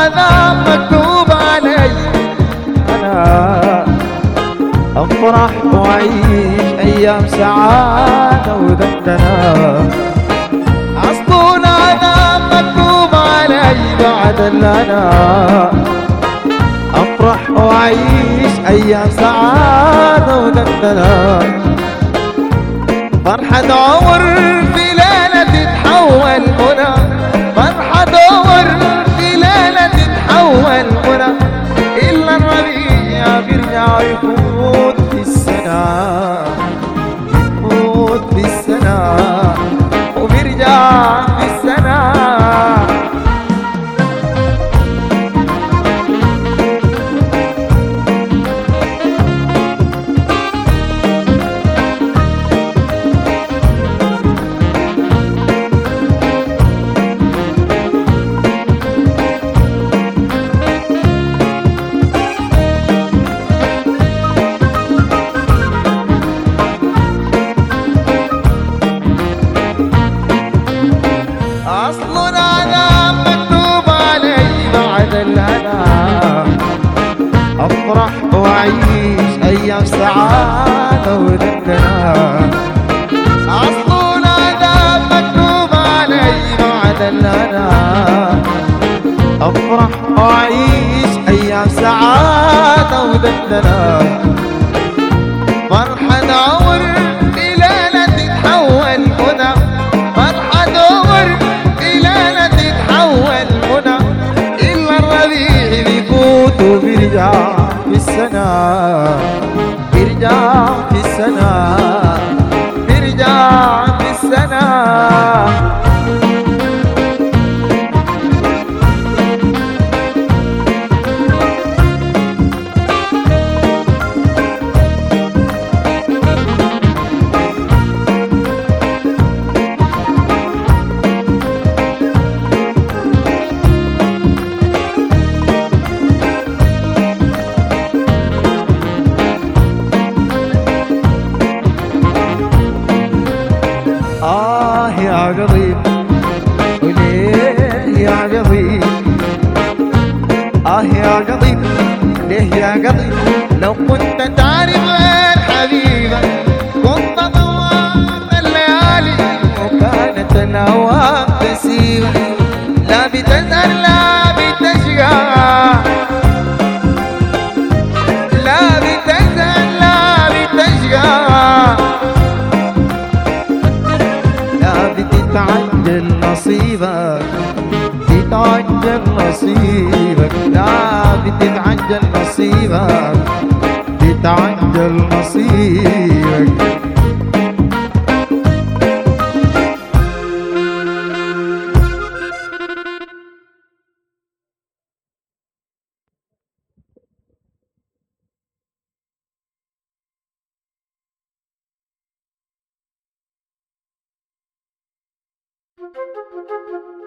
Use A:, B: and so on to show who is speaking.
A: العذاب مكتوب علي أنا أفرح وأعيش أيام سعادة ودندنة أصل العذاب مكتوب علي بعد اللي أنا أفرح وأعيش أيام سعادة ودندنة فرحة عمر في ليلة تتحول منى فرحة عمر في ليلة تتحول منى إلا الربيع بيرجع يفوت في السنة يفوت في السنة وبيرجع في السنة أصل العذاب مكتوب علي بعد الهنا أفرح وأعيش أيام سعادة ودندنة أصل العذاب مكتوب علي بعد الهنا أفرح وأعيش أيام سعادة ودندنة فرحة عمر في ليلة تتحول منى فرحة عمر في ليلة تتحول منى إلا الربيع بيفوت وبيرجع في السنة بيرجع في السنة بيرجع في السنة آه يا قضيب وليه يا قضيب آه يا قضيب ليه يا قضيب لو كنت تعرف غير حبيبك كنت طوعت الليالي وكانت الأوام تسيبك لا بتزهر لا بتشقى لا بتزهر لا بتشقى لا بتتعجل نصيبك تتعجل نصيبك لا بتتعجل نصيبك تتعجل نصيبك
B: Thank you.